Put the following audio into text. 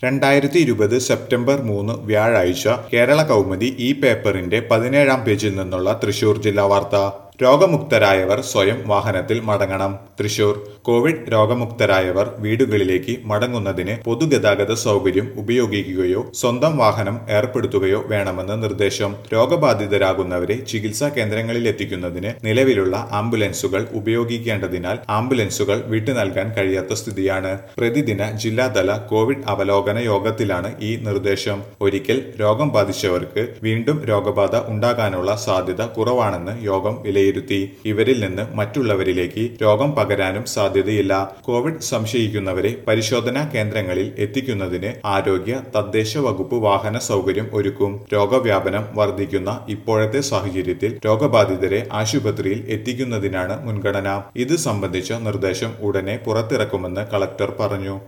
രണ്ടായിരത്തി ഇരുപത് സെപ്റ്റംബർ മൂന്ന് വ്യാഴാഴ്ച കേരള കൗമുദി ഈ പേപ്പറിന്റെ പതിനേഴാം പേജിൽ നിന്നുള്ള തൃശൂർ ജില്ലാ വാർത്ത രോഗമുക്തരായവർ സ്വയം വാഹനത്തിൽ മടങ്ങണം തൃശൂർ കോവിഡ് രോഗമുക്തരായവർ വീടുകളിലേക്ക് മടങ്ങുന്നതിന് പൊതുഗതാഗത സൗകര്യം ഉപയോഗിക്കുകയോ സ്വന്തം വാഹനം ഏർപ്പെടുത്തുകയോ വേണമെന്ന് നിർദ്ദേശം രോഗബാധിതരാകുന്നവരെ ചികിത്സാ കേന്ദ്രങ്ങളിൽ എത്തിക്കുന്നതിന് നിലവിലുള്ള ആംബുലൻസുകൾ ഉപയോഗിക്കേണ്ടതിനാൽ ആംബുലൻസുകൾ വിട്ടു നൽകാൻ കഴിയാത്ത സ്ഥിതിയാണ് പ്രതിദിന ജില്ലാതല കോവിഡ് അവലോകന യോഗത്തിലാണ് ഈ നിർദ്ദേശം ഒരിക്കൽ രോഗം ബാധിച്ചവർക്ക് വീണ്ടും രോഗബാധ ഉണ്ടാകാനുള്ള സാധ്യത കുറവാണെന്ന് യോഗം വിലയിരുത്തി ഇവരിൽ നിന്ന് മറ്റുള്ളവരിലേക്ക് രോഗം പകരാനും സാധ്യതയില്ല കോവിഡ് സംശയിക്കുന്നവരെ പരിശോധനാ കേന്ദ്രങ്ങളിൽ എത്തിക്കുന്നതിന് ആരോഗ്യ തദ്ദേശ വകുപ്പ് വാഹന സൗകര്യം ഒരുക്കും രോഗവ്യാപനം വർദ്ധിക്കുന്ന ഇപ്പോഴത്തെ സാഹചര്യത്തിൽ രോഗബാധിതരെ ആശുപത്രിയിൽ എത്തിക്കുന്നതിനാണ് മുൻഗണന ഇത് സംബന്ധിച്ച നിർദ്ദേശം ഉടനെ പുറത്തിറക്കുമെന്ന് കളക്ടർ പറഞ്ഞു